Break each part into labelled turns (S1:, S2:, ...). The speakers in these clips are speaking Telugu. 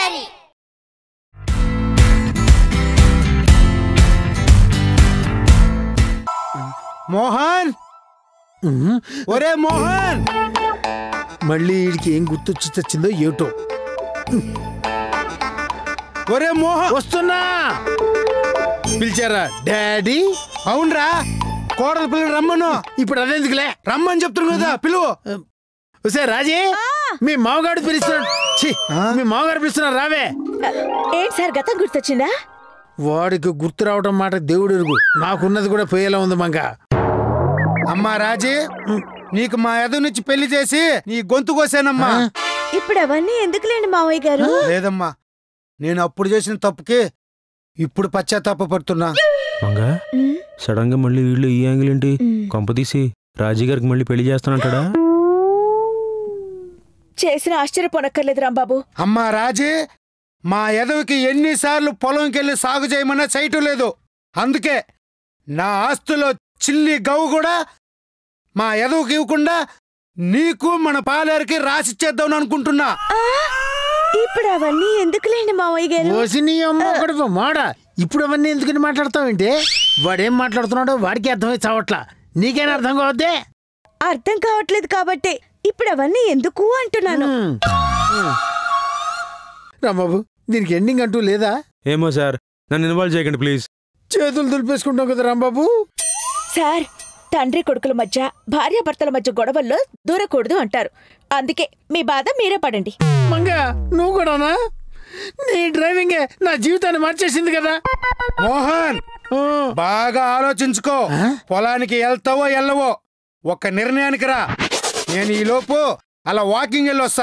S1: గారి
S2: మోహన్
S3: ఉహు.
S2: ఒరే మోహన్
S3: మళ్ళీ వీడికి ఏం గుర్తొచ్చి తెచ్చిందో ఏటో
S2: ఒరే మోహన్
S3: వస్తున్నా పిలిచారా డాడీ
S2: అవునరా కోడల పిల్లలు రమ్మను
S3: ఇప్పుడు అదెందుకులే
S2: రమ్మని చెప్తున్నాను కదా పిలువు
S3: వసే రాజీ మీ మామగారు పిలుస్తున్నాడు ఛీ, మీ మామగారు పిలుస్తున్నారు రావే
S4: ఏంటి సార్ గతం గుర్తొచ్చిందా
S3: వాడికి గుర్తు రావడం మాట దేవుడు ఎరుగు నాకున్నది కూడా పోయేలా ఉంది మంగ
S2: అమ్మా రాజీ నీకు మా ఎదురు నుంచి పెళ్లి చేసి నీ గొంతు కోసానమ్మా
S4: ఇప్పుడు అవన్నీ ఎందుకులేండి మావయ్య గారు
S2: లేదమ్మా నేను అప్పుడు చేసిన తప్పుకి ఇప్పుడు పశ్చాత్తాప పడుతున్నా
S5: మంగా
S4: ఉమ్,
S5: సడన్ గా మళ్ళీ వీళ్ళు ఈ యాంగిల్ ఏంటి
S4: ఉమ్.
S5: కొంప తీసి రాజీ గారికి మళ్ళీ పెళ్లి చేస్తానంటాడా
S4: చేసిన ఆశ్చర్యపోనక్కర్లేదు రాంబాబు
S2: అమ్మా రాజీ మా ఎదవికి ఎన్నిసార్లు పొలంకెళ్ళి సాగు చేయమన్నా చేయటం లేదు అందుకే నా ఆస్తులో చిల్లి గవ్వు కూడా మా ఎదవుకి ఇవ్వకుండా నీకు మన పాలేరుకి రాసిచ్చేద్దాం అనుకుంటున్నా
S4: ఆ, ఇప్పుడు అవన్నీ ఎందుకులేండి మావయ్య గారు
S3: ఓసి నీ అమ్మ ఒకటి మాడ ఇప్పుడు అవన్నీ ఎందుకని మాట్లాడతావేంటి వాడేం మాట్లాడుతున్నాడో వాడికి అర్థమై చావట్లా నీకేం అర్థం కావద్దే
S4: అర్థం కావట్లేదు కాబట్టి ఇప్పుడు అవన్నీ ఎందుకు అంటున్నాను
S3: రాంబాబు దీనికి ఎండింగ్ అంటూ లేదా
S5: ఏమో సార్ నన్ను ఇన్వాల్వ్ చేయకండి ప్లీజ్
S3: చేతులు దులిపేసుకుంటాం కదా రాంబాబు
S4: సార్ తండ్రి కొడుకుల మధ్య భార్యాభర్తల మధ్య గొడవల్లో దూరకూడదు అంటారు అందుకే మీ బాధ మీరే పడండి
S3: మంగ నువ్వు కూడానా నీ డ్రైవింగే నా జీవితాన్ని మార్చేసింది కదా
S2: మోహన్
S3: ఆ,
S2: బాగా ఆలోచించుకో
S3: ఆ?
S2: పొలానికి వెళ్తావో వెళ్ళవో ఒక్క నిర్ణయానికి రా నేను ఈ లోపు అలా వాకింగ్ వెళ్ళొస్తా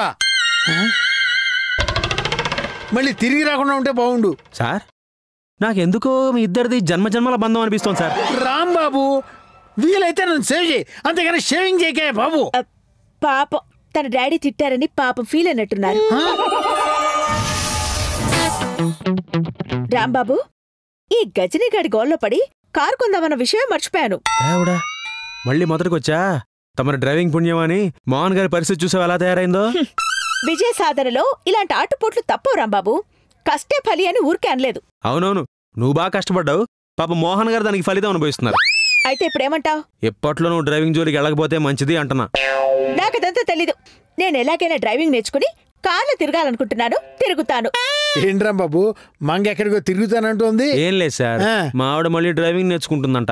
S3: మళ్ళీ తిరిగి రాకుండా ఉంటే బాగుండు
S5: సార్ నాకెందుకో మీ ఇద్దరిది జన్మ జన్మల బంధం అనిపిస్తోంది సార్
S3: రాంబాబు వీలైతే నన్ను సేవ్ చేయి అంతేగాని షేవింగ్ చేయకే బాబు
S4: అ, పాపం తన డాడీ తిట్టారని పాపం ఫీల్ అయినట్టున్నారు రాంబాబు ఈ గజనీగాడి గోల్లో పడి కారు కొందామన్న విషయం మర్చిపోయాను
S5: దేవుడా మళ్ళీ మొదటికొచ్చా తమరి డ్రైవింగ్ పుణ్యమని మోహన్ గారి పరిస్థితి చూసావు ఎలా తయారైందో
S4: విజయ సాధనలో ఇలాంటి ఆటుపోట్లు తప్పవు రాంబాబు కష్టే ఫలి అని ఊరికే అనలేదు
S5: అవునవును నువ్వు బాగా కష్టపడ్డావు పాప మోహన్ గారు దానికి ఫలితం అనుభవిస్తున్నారు
S4: అయితే ఇప్పుడేమంటావ్
S5: ఎప్పట్లో నువ్వు డ్రైవింగ్ జోలికి వెళ్ళకపోతే మంచిది అంటున్నా
S4: నాకదంతా తెలీదు నేను ఎలాగైనా డ్రైవింగ్ నేర్చుకుని కార్లో తిరగాలనుకుంటున్నాను తిరుగుతాను
S3: ఏంటి రాంబాబు మంగ ఎక్కడికో తిరుగుతానంటోంది
S5: ఏం లేదు సార్
S3: ఆ.
S5: మా ఆవిడ మళ్ళీ డ్రైవింగ్ నేర్చుకుంటుందంట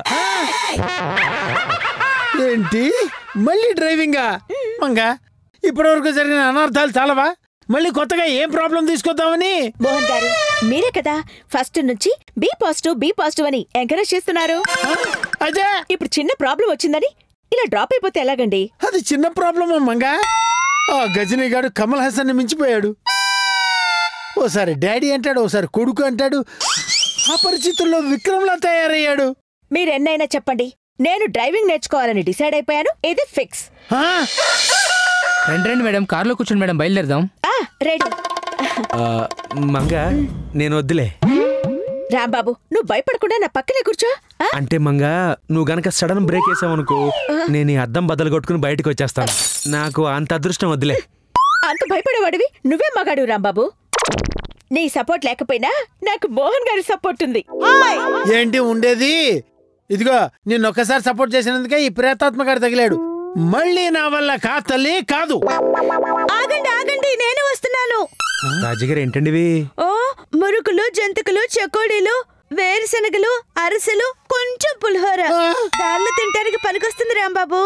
S3: ఏంటి మళ్ళీ డ్రైవింగా మంగ ఇప్పటివరకు జరిగిన అనర్థాలు చాలవా మళ్ళీ కొత్తగా ఏం ప్రాబ్లం తీసుకొద్దామని
S4: మోహన్ గారు మీరే కదా ఫస్ట్ నుంచి బీ పాజిటివ్ బీ పాజిటివ్ అని ఎంకరేజ్ చేస్తున్నారు
S3: ఆ? అదే
S4: ఇప్పుడు చిన్న ప్రాబ్లం వచ్చిందని ఇలా డ్రాప్ అయిపోతే ఎలాగండి
S3: అది చిన్న ప్రాబ్లం మంగ ఆ గజనీ గాడు కమల్ హాసన్ మించిపోయాడు ఓసారి డాడీ అంటాడు ఓసారి కొడుకు అంటాడు ఆ పరిస్థితుల్లో విక్రమ్లా తయారయ్యాడు
S4: మీరెన్నైనా చెప్పండి నేను డ్రైవింగ్ నేర్చుకోవాలని డిసైడ్ అయిపోయాను ఇది ఫిక్స్
S3: ఆ?
S6: రండి రండి మేడం కార్లో కూర్చోండి మేడం బయలుదేరదాం
S4: ఆ రెడీ
S5: ఆ, మంగ నేను వద్దులే
S4: రాంబాబు నువ్వు భయపడకుండా నా పక్కనే కూర్చో ఆ?
S5: అంటే మంగ నువ్వు గనక సడన్ బ్రేక్ వేసావనుకో నేను ఈ అద్దం బద్దలు కొట్టుకుని బయటకు వచ్చేస్తాను నాకు అంత అదృష్టం వద్దులే
S4: అంత భయపడేవాడివి నువ్వే మగాడు రాంబాబు నీ సపోర్ట్ లేకపోయినా నాకు మోహన్ గారి సపోర్ట్ ఉంది
S3: ఏంటి ఉండేది ఇదిగో నిన్ను ఒక్కసారి సపోర్ట్ చేసినందుకే ఈ ప్రేతాత్మ గారు తగిలాడు మళ్ళీ నా వల్ల కా తల్లి కాదు
S4: ఆగండి ఆగండి నేను వస్తున్నాను
S5: రాజుగారు ఏంటండి ఇవి
S4: ఓ మురుకులు జంతికలు చెకోడీలు వేరుశనగలు అరిసెలు కొంచెం పులిహోర దానిలో తింటానికి పనికొస్తుంది రాంబాబు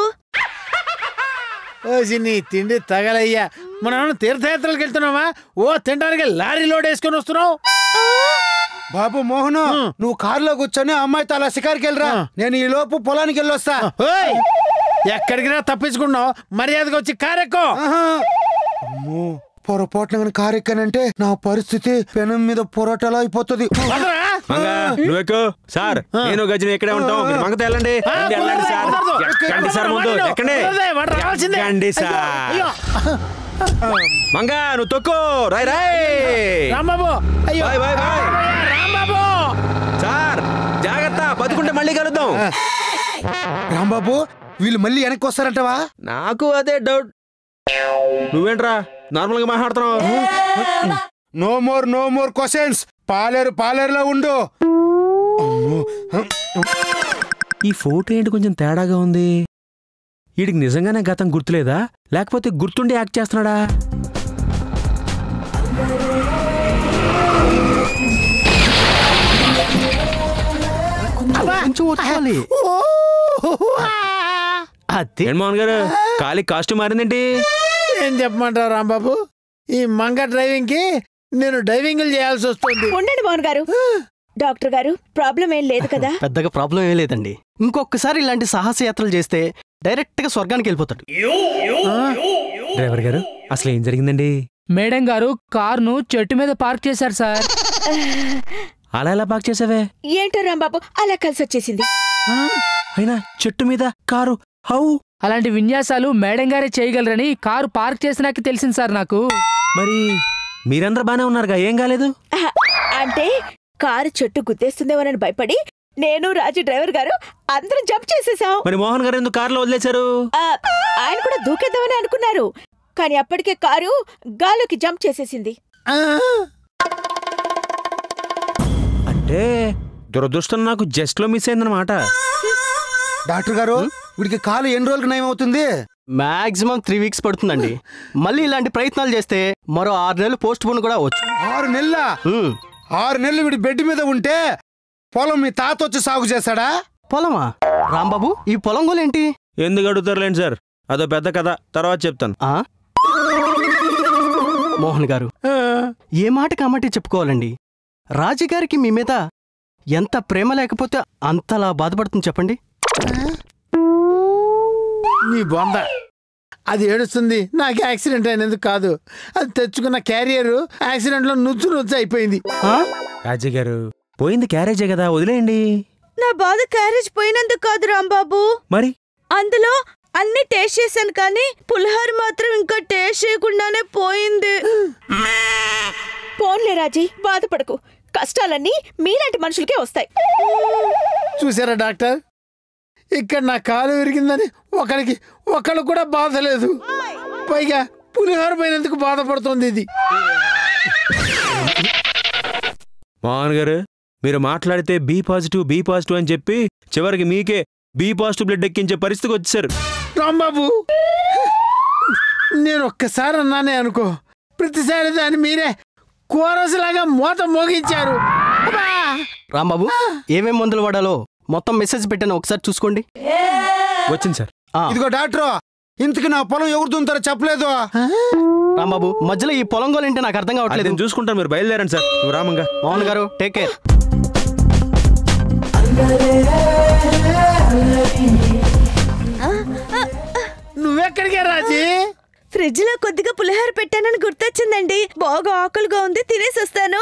S3: ఓసి నీ తిండి తగలయ్యా మనం తీర్థయాత్రలకు వెళ్తున్నావా ఓ తినడానికి లారీ లోడ్ వేసుకొని వస్తున్నావు
S2: బాబు మోహను నువ్వు కారులో కూర్చొని ఆ అమ్మాయితో అలా షికారికి వెళ్ళరా నేను ఈ లోపు పొలానికి వెళ్ళొస్తా
S3: ఓయ్! ఎక్కడికి రా తప్పించుకున్నావు మర్యాదగా వచ్చి కారెక్కో
S2: ఆహా. అమ్మో పొరపాటున కానీ కారు ఎక్కానంటే నా పరిస్థితి పెనం మీద పొరటలా అయిపోతుంది
S3: వదరా?
S5: మంగ నువ్వెక్కు సార్ నేను గజని ఎక్కడే ఉంటాం మీరు మంగతో వెళ్ళండి
S3: ఆ,
S5: రండి, వెళ్ళండి సార్
S3: కుదరదు.
S5: ఎక్కండి సార్ ముందు
S3: వాడు,
S5: ఎక్కండి
S3: కుదరదే, వాడు రావాల్సిందే.
S5: ఎక్కండి
S3: అయ్యో,
S5: సార్
S3: అయ్యో.
S5: మంగ నువ్వు తొక్కు రాయ్ రాయ్
S3: రాంబాబు అయ్యో
S5: bye, bye, bye.
S3: Rambabu
S5: sir జాగ్రత్త బతుకుంటే మళ్ళీ కలుద్దాం
S2: రాంబాబు వీళ్ళు మళ్ళీ వెనక్కి వస్తారంటవా
S5: నాకు అదే డౌట్ నువ్వేంట్రా నార్మల్ గా మాట్లాడుతున్నావు
S2: no more no more questions పాలేరు పాలేరులో ఉండు అమ్మో.
S5: ఈ ఫోటో ఏంటి కొంచెం తేడాగా ఉంది వీడికి నిజంగానే గతం గుర్తులేదా లేకపోతే గుర్తుండి యాక్ట్ చేస్తున్నాడా
S1: కొంచెం ఓర్చుకోవాలి. అదే
S5: ఏంటి మోహన్ గారు ఖాళీ కాస్ట్యూమ్ మారిందేంటి
S3: ఏం చెప్పమంటావు రాంబాబు ఈ మంగ డ్రైవింగ్ కి నేను డ్రైవింగ్లు చేయాల్సి వస్తుంది
S4: ఉండండి మోహన్ గారు డాక్టర్ గారు ప్రాబ్లం ఏం లేదు కదా
S1: పెద్దగా ప్రాబ్లం ఏం లేదండి ఇంకొకసారి ఇలాంటి సాహస యాత్రలు చేస్తే డైరెక్ట్ గా స్వర్గానికి వెళ్ళిపోతాడు
S5: డ్రైవర్ గారు అసలు ఏం జరిగిందండి
S6: మేడం గారు కార్ను చెట్టు మీద పార్క్ చేశారు సార్
S5: అలా ఎలా పాక్ చేసావే
S4: ఏంటో రాంబాబు అలా కలిసి వచ్చేసింది
S5: అయినా చెట్టు మీద కారు హౌ
S6: అలాంటి విన్యాసాలు మేడం గారే చేయగలరని కారు పార్క్ చేసినాక తెలిసింది సార్ నాకు
S5: మరి మీరందరూ బానే ఉన్నారుగా ఏం కాలేదు
S4: ఆహా, అంటే కారు చెట్టు గుద్దేస్తుందేమోనని భయపడి నేను రాజు డ్రైవర్ గారు అందరం జంప్ చేసేసాం
S5: మరి మోహన్ గారు ఎందుకు కారులో వదిలేశారు
S4: ఆ, ఆయన కూడా దూకేద్దామని అనుకున్నారు కానీ అప్పటికే కారు గాల్లోకి జంప్ చేసేసింది
S3: ఆ,
S5: అంటే దురదృష్టం నాకు జస్ట్ లో మిస్ అయిందనమాట
S2: డాక్టర్ గారు వీడికి కాలు ఎన్ని రోజులకు నయం అవుతుంది
S1: మాక్సిమం త్రీ వీక్స్ పడుతుందండి మళ్ళీ ఇలాంటి ప్రయత్నాలు చేస్తే మరో ఆరు నెలలు పోస్ట్ పోన్ కూడా అవ్వచ్చు
S2: ఆరు నెలల
S1: ఉమ్,
S2: ఆరు నెలలు వీడి బెడ్ మీద ఉంటే పొలం మీ తాత వచ్చి సాగు చేస్తాడా
S1: పొలమా రాంబాబు ఈ పొలం గోలేంటి
S5: ఎందుకు అడుగుతారులేండి సార్ అదో పెద్ద కథ తర్వాత చెప్తాను
S1: ఆ? మోహన్ గారు
S3: ఆ,
S1: ఏ మాట కామంటే చెప్పుకోవాలండి రాజుగారికి మీ మీద ఎంత ప్రేమ లేకపోతే అంతలా బాధపడుతుంది చెప్పండి
S3: నీ బొంద అది ఏడుస్తుంది నాకు యాక్సిడెంట్ అయినందుకు కాదు అది తెచ్చుకున్న క్యారియర్ యాక్సిడెంట్లో నుచ్చు నుచ్చు అయిపోయింది
S1: ఆ?
S5: రాజీ గారు పోయింది క్యారేజే కదా వదిలేయండి
S4: నా బాధ క్యారేజ్ పోయినందుకు కాదు రాంబాబు
S5: మరి
S4: అందులో అన్ని టేస్ట్ చేశాను కానీ పులిహోర మాత్రం ఇంకా టేస్ట్ చేయకుండానే పోయింది పోన్లే రాజీ బాధపడకు కష్టాలన్నీ మీలాంటి మనుషులకే వస్తాయి
S3: చూసారా డాక్టర్ ఇక్కడ నా కాలు విరిగిందని ఒకరికి ఒకళ్ళు కూడా బాధ లేదు పైగా పులిహోర పోయినందుకు బాధపడుతుంది ఇది
S5: మోహన్ గారు మీరు మాట్లాడితే బీ పాజిటివ్ బీ పాజిటివ్ అని చెప్పి చివరికి మీకే బీ పాజిటివ్ బ్లడ్ ఎక్కించే పరిస్థితికి వచ్చారు
S3: రాంబాబు నేను ఒక్కసారి అన్నానే అనుకో ప్రతిసారి దాన్ని మీరే కోరసులాగా మూత మోగించారు అబ్బా!
S1: రాంబాబు ఏమేం మందులు వాడాలో మొత్తం మెసేజ్ పెట్టాను ఒకసారి చూసుకోండి
S5: వచ్చింది సార్
S1: ఆ,
S2: ఇదిగో డాక్టర్ ఇంతకి నా పొలం ఎవరు దున్నుతారో చెప్పలేదు
S1: రాంబాబు మధ్యలో ఈ పొలం గోలేంటి నాకు అర్థం
S5: అది
S1: కావట్లేదు
S5: నేను చూసుకుంటాను మీరు బయలుదేరండి సార్ నువ్వు రామంగా
S1: మోహన్ గారు టేక్ కేర్
S3: నువ్వెక్కడికే రాజీ
S4: ఫ్రిడ్జ్ లో కొద్దిగా పులిహోర పెట్టానని గుర్తొచ్చిందండి బాగా ఆకలిగా ఉంది తినేసి వస్తాను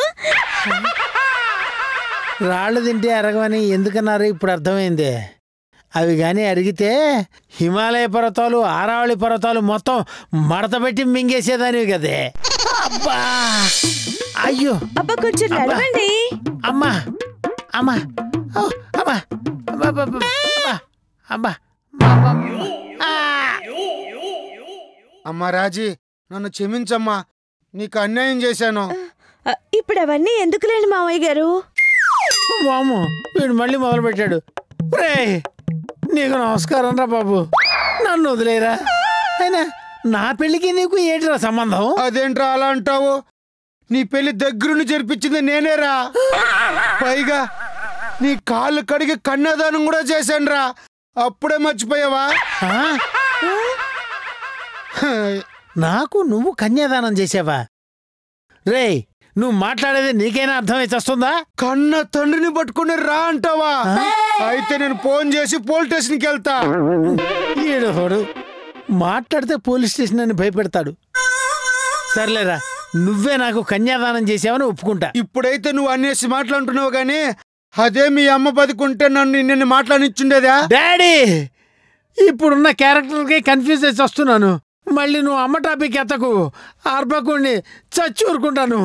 S3: రాళ్ళు తింటే అరగవని ఎందుకన్నారు ఇప్పుడు అర్థమైంది అవి కానీ అరిగితే హిమాలయ పర్వతాలు ఆరావళి పర్వతాలు మొత్తం మడతపెట్టి మింగేసేదానివి కదే అబ్బా అయ్యో
S4: అబ్బా కొంచెం నడవండి
S3: అమ్మా అమ్మా ఓ, అమ్మా అబ్బా, అబ్బా, అబ్బా, అబ్బా, అబ్బా, అబ్బా, ఆ!
S2: అమ్మా రాజీ నన్ను క్షమించమ్మా నీకు అన్యాయం చేశాను
S4: ఆ, ఇప్పుడు అవన్నీ ఎందుకులేండి మావయ్య గారు
S3: వాము వీడు మళ్ళీ మొదలు పెట్టాడు రే నీకు నమస్కారం రా బాబు నన్ను వదిలేరా అయినా నా పెళ్ళికి నీకు ఏంటిరా సంబంధం
S2: అదేంట్రా అలా అంటావు నీ పెళ్లి దగ్గరుండి జరిపించింది నేనేరా పైగా నీ కాళ్ళు కడిగి కన్యాదానం కూడా చేశానురా అప్పుడే మర్చిపోయావా
S3: ఆ? నాకు నువ్వు కన్యాదానం చేసావా రేయ్ నువ్వు మాట్లాడేది నీకైనా అర్థమై వస్తుందా
S2: కన్న తండ్రిని పట్టుకుని రా అంటావా అయితే నేను ఫోన్ చేసి పోలీస్ స్టేషన్కి వెళ్తా
S3: ఈడోడు మాట్లాడితే పోలీస్ స్టేషన్ అని భయపెడతాడు సర్లేరా నువ్వే నాకు కన్యాదానం చేసావని ఒప్పుకుంటా
S2: ఇప్పుడైతే నువ్వు అన్నేసి మాట్లాడుతున్నావు కానీ అదే మీ అమ్మ బతికుంటే నన్ను నిన్ను మాట్లాడిచ్చుండేదా
S3: డాడీ ఇప్పుడున్న క్యారెక్టర్కి కన్ఫ్యూజ్ చేసి వస్తున్నాను మళ్ళీ నువ్వు అమ్మ టాపిక్ ఎత్తకు అర్భకుణ్ణి చచ్చి ఊరుకుంటాను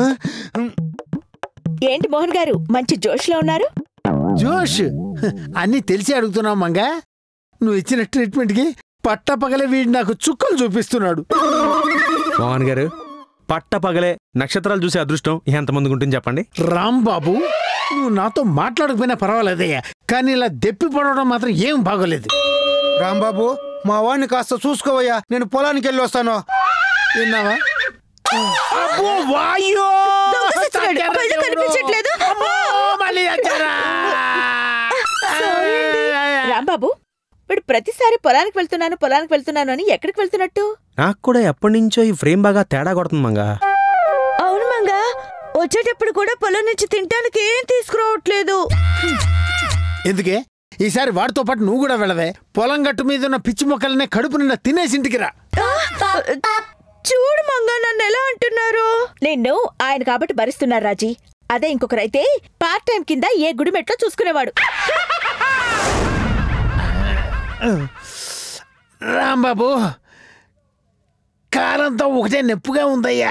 S4: ఏంటి మోహన్ గారు మంచి జోష్లో ఉన్నారు
S3: జోష్ అన్నీ తెలిసి అడుగుతున్నావు మంగా నువ్వు ఇచ్చిన ట్రీట్మెంట్కి పట్టపగలే వీడు నాకు చుక్కలు చూపిస్తున్నాడు
S5: మోహన్ గారు పట్ట పగలే నక్షత్రాలు చూసే అదృష్టం ఎంతమందికి ఉంటుంది చెప్పండి
S3: రాంబాబు నువ్వు నాతో మాట్లాడకపోయినా పర్వాలేదయ్యా కానీ ఇలా దెప్పి పడవడం మాత్రం ఏం బాగోలేదు
S2: రాంబాబు మా వాడిని కాస్త చూసుకోవయ్యా నేను పొలానికి వెళ్ళి వస్తాను
S3: విన్నావా అబ్బో, వాయ్యో!
S4: దొంగసచ్చినాడు. కళ్ళు కనిపించట్లేదు.
S3: అమ్మో, మళ్ళీ వచ్చారా?
S4: రాంబాబు వీడు ప్రతిసారి పొలానికి వెళ్తున్నాను పొలానికి వెళ్తున్నాను అని ఎక్కడికి వెళ్తున్నట్టు
S5: నాకు కూడా ఎప్పటి నుంచో ఈ ఫ్రేమ్ బాగా తేడా కొడుతుంది మంగా
S4: అవును మంగా వచ్చేటప్పుడు కూడా పొలం నుంచి తినటానికి ఏం తీసుకురావట్లేదు
S3: ఎందుకే ఈసారి వాడితో పాటు నువ్వు కూడా వెళ్ళవే పొలం గట్టు మీద ఉన్న పిచ్చి మొక్కలనే కడుపు నిండా తినేసి ఇంటికి రా
S4: చూడు మంగా నన్ను ఎలా అంటున్నారు నిన్ను ఆయన కాబట్టి భరిస్తున్నారు రాజీ అదే ఇంకొకరైతే పార్ట్ టైం కింద ఏ గుడి మెట్లో చూసుకునేవాడు
S3: రాంబాబు కాలంతో ఒకటే నొప్పుగా ఉందయ్యా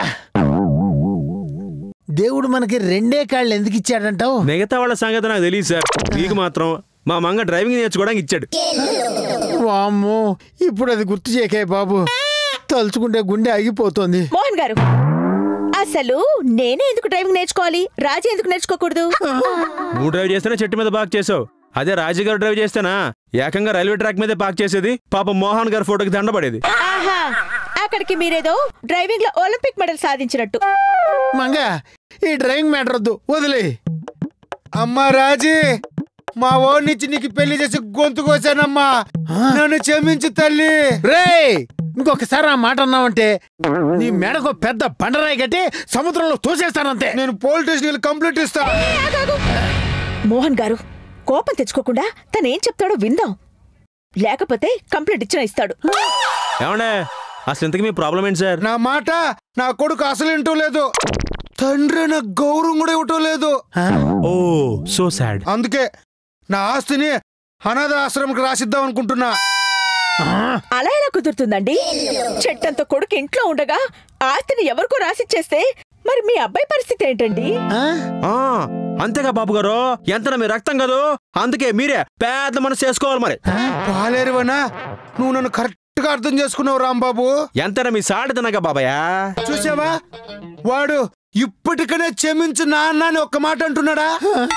S3: దేవుడు మనకి రెండే కాళ్ళు ఎందుకు ఇచ్చాడంటావు
S5: మిగతా వాళ్ళ సంగతి నాకు తెలియదు సార్ మీకు మాత్రం మా మంగ డ్రైవింగ్ నేర్చుకోవడానికి ఇచ్చాడు
S3: వామ్మో ఇప్పుడు అది గుర్తు చేయకే బాబు తలుచుకుంటే గుండె ఆగిపోతుంది
S4: మోహన్ గారు అసలు నేనే ఎందుకు డ్రైవింగ్ నేర్చుకోవాలి రాజీ ఎందుకు నేర్చుకోకూడదు
S5: నువ్వు డ్రైవ్ చేస్తేనే చెట్టు మీద పార్క్ చేసావు అదే రాజు గారు డ్రైవ్ చేస్తేనా ఏకంగా రైల్వే ట్రాక్ మీదే పార్క్ చేసేది పాప మోహన్ గారి ఫోటోకి దండపడేది
S4: ఆహా అక్కడికి మీరేదో డ్రైవింగ్ లో ఒలింపిక్ మెడల్ సాధించినట్టు
S3: మంగ ఈ డ్రైవింగ్ మ్యాటర్ వద్దు వదిలే
S2: అమ్మా రాజీ మా ఓడినిచ్చి నీకు పెళ్లి చేసి గొంతు కోసానమ్మా నన్ను క్షమించు తల్లి
S3: రే ఇంకొకసారి ఆ మాట అన్నావంటే నీ మెడకు పెద్ద బండరాయి కట్టి సముద్రంలో తోసేస్తానంతే
S2: నేను పోలీస్ స్టేషన్ కంప్లీట్ ఇస్తా
S4: మోహన్ గారు కోపం తెచ్చుకోకుండా తనేం చెప్తాడో విందాం లేకపోతే కంప్లైంట్ ఇచ్చిన ఇస్తాడు
S5: ఏమండే అసలు ఇంతకీ మీ ప్రాబ్లం ఏంటి సార్
S2: నా మాట నా కొడుకు అసలు వింటూ లేదు తండ్రి నాకు గౌరవం కూడా ఇవ్వటం లేదు
S5: ఓ సో సాడ్
S2: అందుకే నా ఆస్తిని అనాథ ఆశ్రమంకి రాసిద్దాం అనుకుంటున్నా
S4: అలా ఎలా కుదురుతుందండి చెట్టంత కొడుకు ఇంట్లో ఉండగా ఆస్తిని ఎవరికో రాసిచ్చేస్తే మరి మీ అబ్బాయి పరిస్థితి ఏంటండి
S5: ఆ అంతేగా బాబు గారు ఎంత మీ రక్తం కదూ అందుకే మీరే పెద్ద మనసు చేసుకోవాలి మరి
S2: పాలేరువనా నువ్వు నన్ను కరెక్ట్ గా అర్థం చేసుకున్నావు రాంబాబు
S5: ఎంతైనా మీ సాడి తినగా బాబాయా
S2: చూసావా వాడు ఇప్పటికనే క్షమించు నాన్న అని ఒక్క మాట అంటున్నాడా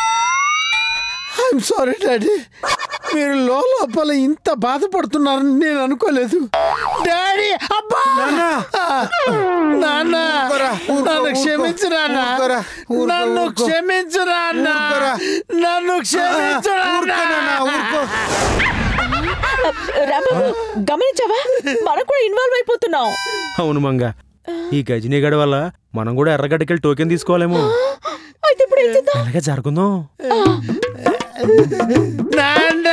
S3: ఐఎమ్ సారీ డాడీ మీరు లోపల ఇంత బాధపడుతున్నారని నేను అనుకోలేదు డాడీ అబ్బా
S2: నాన్న!
S3: నాన్న
S2: ఊరుకోరా, ఊరుకో,
S3: నన్ను
S2: ఊరుకో.
S3: క్షమించు నాన్న
S2: ఊరుకోరా, ఊరుకో,
S3: నన్ను
S2: ఊరుకో.
S3: క్షమించు నాన్న
S2: ఊరుకోరా.
S3: నన్ను క్షమించు
S2: ఊరుకో నాన్న, ఊరుకో.
S4: రాంబాబు గమనించావా మనం కూడా ఇన్వాల్వ్ అయిపోతున్నాం
S5: అవును మంగ ఈ గజనీగడ వల్ల మనం కూడా ఎర్రగడ్డకెళ్ళి టోకెన్ తీసుకోవాలేమో
S4: అయితే ఇప్పుడు ఏం చేద్దాం
S5: అలాగే జరుగుందాం
S3: నాన్న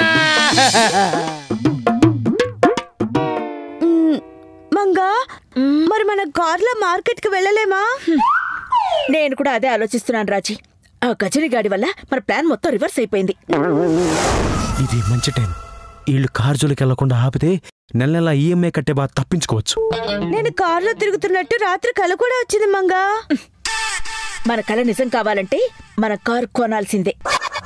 S4: మంగా మరి మన కార్లో మార్కెట్ కి వెళ్ళలేమా నేను కూడా అదే ఆలోచిస్తున్నాను రాజీ ఆ గజని గాడి వల్ల మన ప్లాన్ మొత్తం రివర్స్ అయిపోయింది
S5: ఇది మంచి టైం వీళ్ళు కార్ జోలికి వెళ్లకుండా ఆపితే నెల నెల ఈఎంఐ కట్టే బాధ తప్పించుకోవచ్చు
S4: నేను కార్లో తిరుగుతున్నట్టు రాత్రి కల కూడా వచ్చింది మంగా మన కళ నిజం కావాలంటే మన కారు కొనాల్సిందే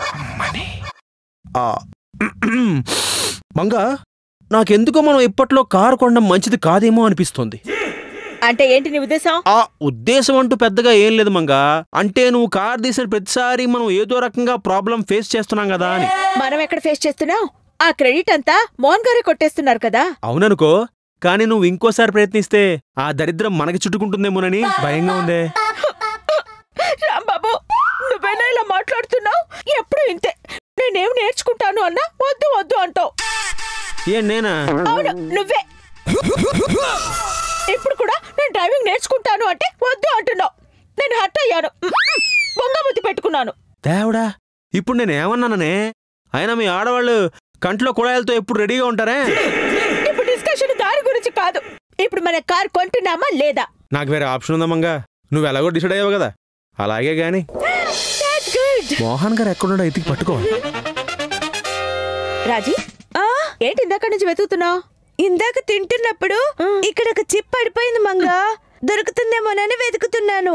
S5: ఆ, మంగ నాకెందుకో మనం ఇప్పట్లో కారు కొనడం మంచిది కాదేమో అనిపిస్తుంది
S4: అంటే ఏంటి నీ ఉద్దేశం
S5: ఆ ఉద్దేశం అంటూ పెద్దగా ఏం లేదు మంగ అంటే నువ్వు కార్ తీసిన ప్రతిసారి మనం ఏదో రకంగా ప్రాబ్లం ఫేస్ చేస్తున్నాం కదా అని
S4: మనం ఎక్కడ ఫేస్ చేస్తున్నాం ఆ క్రెడిట్ అంతా మోహన్ గారే కొట్టేస్తున్నారు కదా
S5: అవుననుకో కానీ నువ్వు ఇంకోసారి ప్రయత్నిస్తే ఆ దరిద్రం మనకి చుట్టుకుంటుందేమోనని భయంగా ఉందే
S4: రాంబాబు నువ్వేనా ఇలా మాట్లాడుతున్నావు ఎప్పుడు ఇంతే నేనేం నేర్చుకుంటాను అన్నా వద్దు వద్దు అంటావు
S5: ఏం నేనా
S4: అవును నువ్వే ఇప్పుడు కూడా నేను డ్రైవింగ్ నేర్చుకుంటాను అంటే వద్దు అంటున్నావు నేను హర్ట్ అయ్యాను బొంగబుద్ధి పెట్టుకున్నాను
S5: దేవుడా ఇప్పుడు నేను ఏమన్నాననే అయినా మీ ఆడవాళ్ళు కంట్లో కుళాయిలతో ఎప్పుడు రెడీగా ఉంటారే
S4: ఇప్పుడు డిస్కషన్ దారి గురించి కాదు ఇప్పుడు మన కార్ కొంటున్నామా లేదా
S5: నాకు వేరే ఆప్షన్ ఉందా మంగా నువ్వు ఎలాగో డిసైడ్ అయ్యావు కదా అలాగే గాని
S4: That's good.
S5: మోహన్ గారు ఎక్కడున్నాడో ఎతికి పట్టుకోవాలి
S4: రాజీ ఏంటి ఇందాక నుంచి వెతుకుతున్నావు
S7: ఇందాక తింటున్నప్పుడు ఇక్కడ ఒక చిప్ పడిపోయింది మంగా దొరుకుతుందేమోనని వెతుకుతున్నాను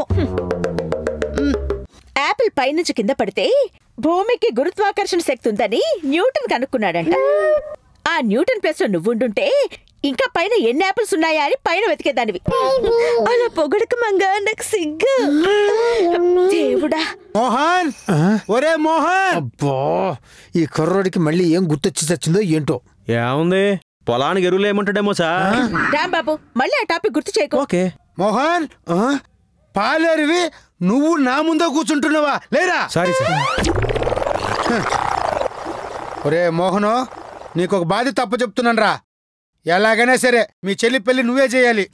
S4: యాపిల్ పైనుంచి కింద పడితే భూమికి గురుత్వాకర్షణ శక్తి ఉందని న్యూటన్ కనుక్కున్నాడంట ఆ న్యూటన్ ప్లస్ లో నువ్వుండుంటే ఇంకా పైన ఎన్ని యాపిల్స్ ఉన్నాయా అని పైన వెతికేదానివి
S7: అలా పొగడక మంగా నాకు సిగ్గు
S4: దేవుడా
S2: మోహన్ ఒరే మోహన్
S3: అబ్బా ఈ కుర్రోడికి మళ్ళీ ఏం గుర్తొచ్చి చచ్చిందో ఏంటో
S5: ఏముంది పొలానికి ఎరువులు ఏమంటాడేమో సార్
S4: రాంబాబు మళ్ళీ ఆ టాపిక్ గుర్తు చేయకు
S5: ఓకే
S2: మోహన్ పాలేరువి నువ్వు నా ముందో కూర్చుంటున్నావా లేరా
S5: సారీ సార్
S2: ఒరే మోహను నీకు ఒక బాధ్యత తప్ప చెప్తున్నాను రా ఎలాగైనా సరే మీ చెల్లి పెళ్లి నువ్వే చేయాలి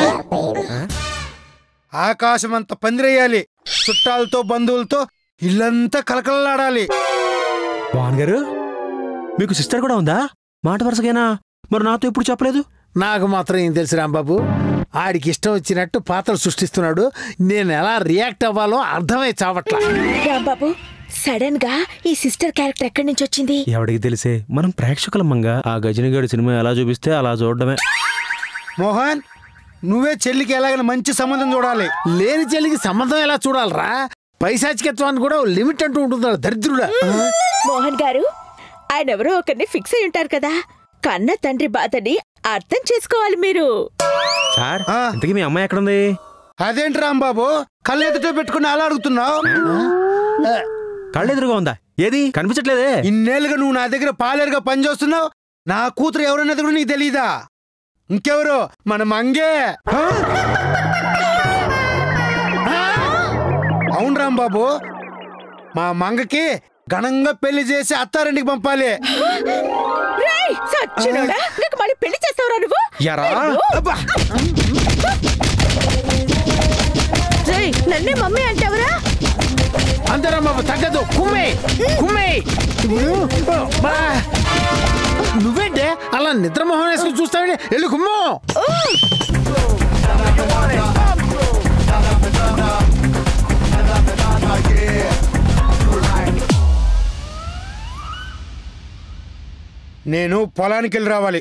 S2: ఆకాశం అంత పందిరేయాలి చుట్టాలతో బంధువులతో ఇల్లంతా కలకలలాడాలి
S5: మోహన్ గారు మీకు సిస్టర్ కూడా ఉందా మాట వరుసగేనా మరి నాతో ఎప్పుడు చెప్పలేదు
S3: నాకు మాత్రం ఏం తెలుసు రాంబాబు ఆడికి ఇష్టం వచ్చినట్టు పాత్రలు సృష్టిస్తున్నాడు నేను ఎలా రియాక్ట్ అవ్వాలో అర్థమై చావట్లా
S4: రాంబాబు సడన్ గా ఈ సిస్టర్ క్యారెక్టర్ ఎక్కడి నుంచి వచ్చింది
S5: ఎవడికి తెలిసే మనం ప్రేక్షకులమ్మంగా ఆ గజనిగాడి సినిమా ఎలా చూపిస్తే అలా చూడడమే
S2: మోహన్ నువ్వే చెల్లికి ఎలాగైనా మంచి సంబంధం చూడాలి
S3: లేని చెల్లికి సంబంధం ఎలా చూడాలరా పైశాచికత్వానికి కూడా ఓ లిమిట్ అంటూ ఉంటుంది దరిద్రుడా
S4: మోహన్ గారు ఆయన ఎవరో ఒకరిని ఫిక్స్ అయి ఉంటారు కదా కన్న తండ్రి బాధని అర్థం చేసుకోవాలి మీరు
S5: సార్
S2: ఆ.
S5: ఇంతకీ మీ అమ్మాయి ఎక్కడుంది
S2: అదేంటి రాంబాబు కళ్ళు ఎదుట పెట్టుకుని అలా అడుగుతున్నావు
S5: కళ్ళెదురుగా ఉందా ఏది కనిపించట్లేదే
S2: ఇన్నేళ్ళుగా నువ్వు నా దగ్గర పాలేరుగా పనిచేస్తున్నావు నా కూతురు ఎవరన్నది కూడా నీకు తెలీదా ఇంకెవరు మన మంగే ఆ? అవును రాంబాబు మా మంగకి ఘనంగా పెళ్లి చేసి అత్తారింటికి పంపాలి
S4: రేయ్, సచ్చినోడా నీకు మళ్ళీ పెళ్లి చేస్తావురా నువ్వు
S5: ఎరా
S2: అబ్బా!
S7: రేయ్, నన్నే మమ్మీ అంటావరా
S3: అంతే రాంబాబు తగ్గదు కుమ్మే కుమ్మే ఇప్పుడు బా. నువ్వేంటే అలా నిద్ర మొహం వేసుకుని చూస్తావే వెళ్ళి కుమ్మో
S2: నేను పొలానికి వెళ్ళి రావాలి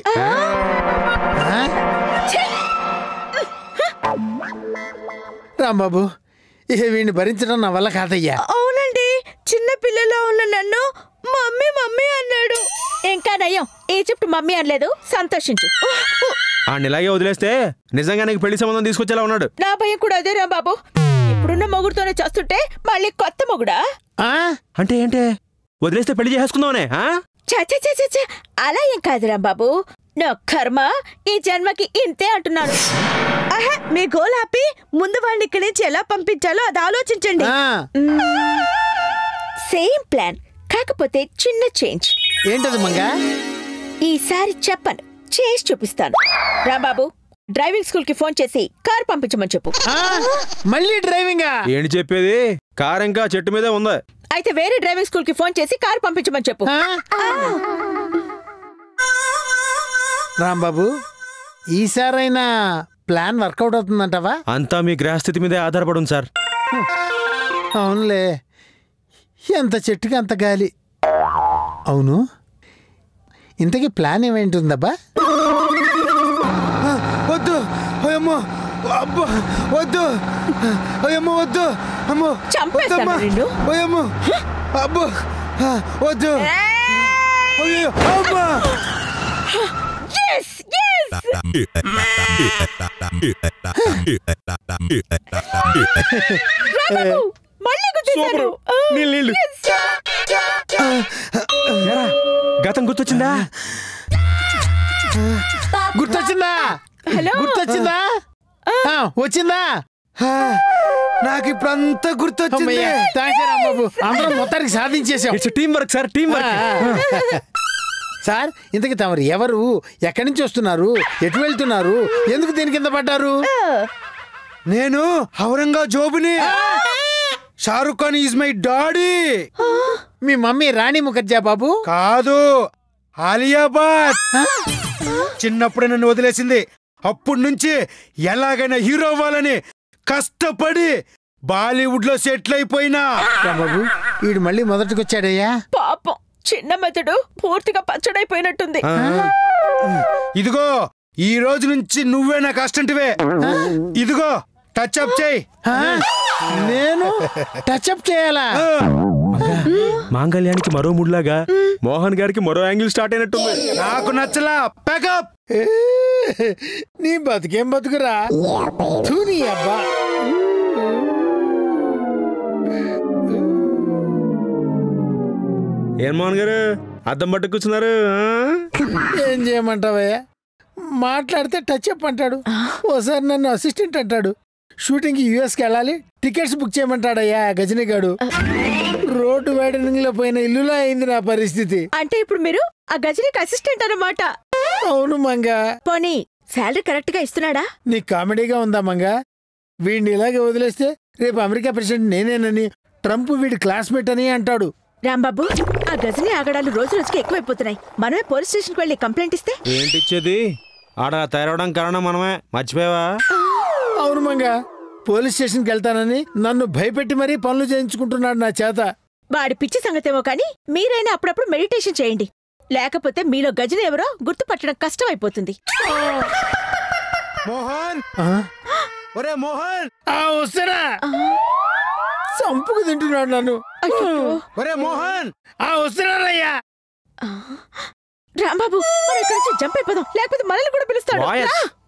S3: రాంబాబు ఇక వీడిని భరించడం నా వల్ల కాదయ్యా
S7: అవునండి చిన్న పిల్లలో ఉన్న నన్ను మమ్మీ మమ్మీ అన్నాడు
S4: ఇంకా నయ్యం ఈజిప్ట్ మమ్మీ అనలేదు సంతోషించు
S5: ఆ ఇలాగే వదిలేస్తే నిజంగా నీకు పెళ్లి సంబంధం తీసుకొచ్చేలా ఉన్నాడు
S4: నా భయం కూడా అదే రా బాబు ఇప్పుడున్న మొగుడుతోనే చేస్తుంటే మళ్ళీ కొత్త మొగుడా
S3: ఆ?
S5: అంటే ఏంటే వదిలేస్తే పెళ్లి చేసేసుకుందామనే ఆ?
S4: చ చ చ చ చ. అలా ఏం కాదురా బాబు నా కర్మ ఈ జన్మకి ఇంతే అంటున్నాను
S7: ఆహా, మీ గోల్ ఆపి ముందు వాళ్ళని ఇక్కడి నుంచి ఎలా పంపించాలో అది ఆలోచించండి
S3: ఆ.
S4: సేమ్ ప్లాన్ కాకపోతే చిన్న చేంజ్
S3: ఏంటది మంగా
S4: ఈసారి చెప్పను చేసి చూపిస్తాను రాంబాబు డ్రైవింగ్ స్కూల్ కి ఫోన్ చేసి కార్ పంపించమని చెప్పు
S3: ఆ? మళ్ళీ డ్రైవింగా
S5: ఏంటి చెప్పేది కార్ ఇంకా చెట్టు మీదే ఉందా
S4: అయితే వేరే డ్రైవింగ్ స్కూల్ కి ఫోన్ చేసి కార్ పంపించమని చెప్పు
S3: ఆ? రాంబాబు ఈసారైనా ప్లాన్ వర్కౌట్ అవుతుందంటావా
S5: అంతా మీ గ్రహస్థితి మీదే ఆధారపడి ఉంది సార్
S3: అవునులే ఎంత చెట్టుకి అంత గాలి అవును ఇంతకీ ప్లాన్ ఏమేంటుందబ్బా
S2: వద్దు ఓయమ్మో అబ్బా వద్దు ఓయమ్మో వద్దు అమ్మో
S4: చంపేస్తాను
S2: వద్దమ్మా.
S4: నిన్ను.
S2: ఓయమ్మో అబ్బో ఆ, వద్దు అయ్యో అమ్మా
S4: Yes, yes! రాంబాబు, మళ్ళీ గుద్దేశాను. ఆ, yes.
S5: ఏరా, గతం గుర్తొచ్చిందా
S3: గుర్తొచ్చిందా
S4: హలో
S3: గుర్తొచ్చిందా ఆ, వచ్చిందా
S2: ఆ, నాకు ఇప్పుడు అంతా గుర్తొచ్చింది
S3: అమ్మయ్య, థాంక్స్ రా రాంబాబు అందరం మొత్తానికి సాధించేసాం
S5: it's team work sir team work
S3: sir ఇంతకి తమరు ఎవరు ఎక్కడి నుంచి వస్తున్నారు ఎటు వెళ్తున్నారు ఎందుకు దీని కింద పడ్డారు
S2: నేను ఔరంగా జోబుని Shahrukh Khan is my daddy
S3: మీ మమ్మీ రాణి ముఖర్జా బాబు
S2: కాదు ఆలియాబాద్ చిన్నప్పుడే నన్ను వదిలేసింది అప్పటి నుంచి ఎలాగైనా హీరో అవ్వాలని కష్టపడి బాలీవుడ్ లో సెటిల్ అయిపోయినా
S3: బాబు వీడు మళ్ళీ మొదటికి వచ్చాడయ్యా
S4: పాపం చిన్న మెదడు పూర్తిగా పచ్చడైపోయినట్టుంది
S2: ఇదిగో ఈ రోజు నుంచి నువ్వే నాకు అస్టంటివే ఇదిగో టచ్ అప్ చేయి
S3: ఆ, నేను టచ్అప్ చేయాలా
S5: మాంగళ్యానికి మరో ముడ్లాగా మోహన్ గారికి మరో యాంగిల్ స్టార్ట్ అయినట్టుంది
S2: నాకు నచ్చలా ప్యాకప్
S3: ఏ, నీ బతుకేం బతుకురా థూ నీ అబ్బా
S5: ఏం మోహన్ గారు అద్దం పట్టు కూర్చున్నారు ఆ?
S3: ఏం చేయమంటావయ్యా మాట్లాడితే టచ్ అప్ అంటాడు ఓసారి నన్ను అసిస్టెంట్ అంటాడు షూటింగ్ యుఎస్కి వెళ్ళాలి టికెట్స్ బుక్ చేయమంటాడయ్యా గజనీగాడు రోడ్డు వైడనింగ్ లో పోయిన ఇల్లులా అయింది నా పరిస్థితి
S4: అంటే ఇప్పుడు మీరు ఆ గజనికి అసిస్టెంట్ అన్నమాట
S3: అవును మంగా
S4: పోనీ శాలరీ కరెక్ట్ గా ఇస్తున్నాడా
S3: నీకు కామెడీగా ఉందా మంగా వీడిని ఇలాగే వదిలేస్తే రేపు అమెరికా ప్రెసిడెంట్ నేనేనని ట్రంప్ వీడి క్లాస్మేట్ అని అంటాడు
S4: రాంబాబు ఆ గజని ఆగడాలు రోజు రోజుకి ఎక్కువైపోతున్నాయి మనమే పోలీస్ స్టేషన్కి వెళ్ళి కంప్లైంట్ ఇస్తే
S5: ఏంటి ఇచ్చేది ఆడ తయారవడం కారణం మనమే మర్చిపోయావా
S3: అవును మంగా పోలీస్ స్టేషన్కి వెళ్తానని నన్ను భయపెట్టి మరీ పనులు చేయించుకుంటున్నాడు నా చేత
S4: వాడి పిచ్చి సంగతేమో కానీ మీరైనా అప్పుడప్పుడు మెడిటేషన్ చేయండి లేకపోతే మీలో గజని ఎవరో గుర్తుపట్టడం కష్టం అయిపోతుంది
S2: మోహన్
S3: ఆ?
S2: ఒరే మోహన్
S3: ఆ, వస్తారా చంపుకు తింటున్నాడు నన్ను
S2: ఒరే మోహన్
S3: ఆ వస్తున్నారయ్యా
S4: రాంబాబు మనం ఇక్కడి నుంచి జంప్ అయిపోదాం లేకపోతే మనల్ని కూడా పిలుస్తాడు
S5: వాయస్
S4: రా.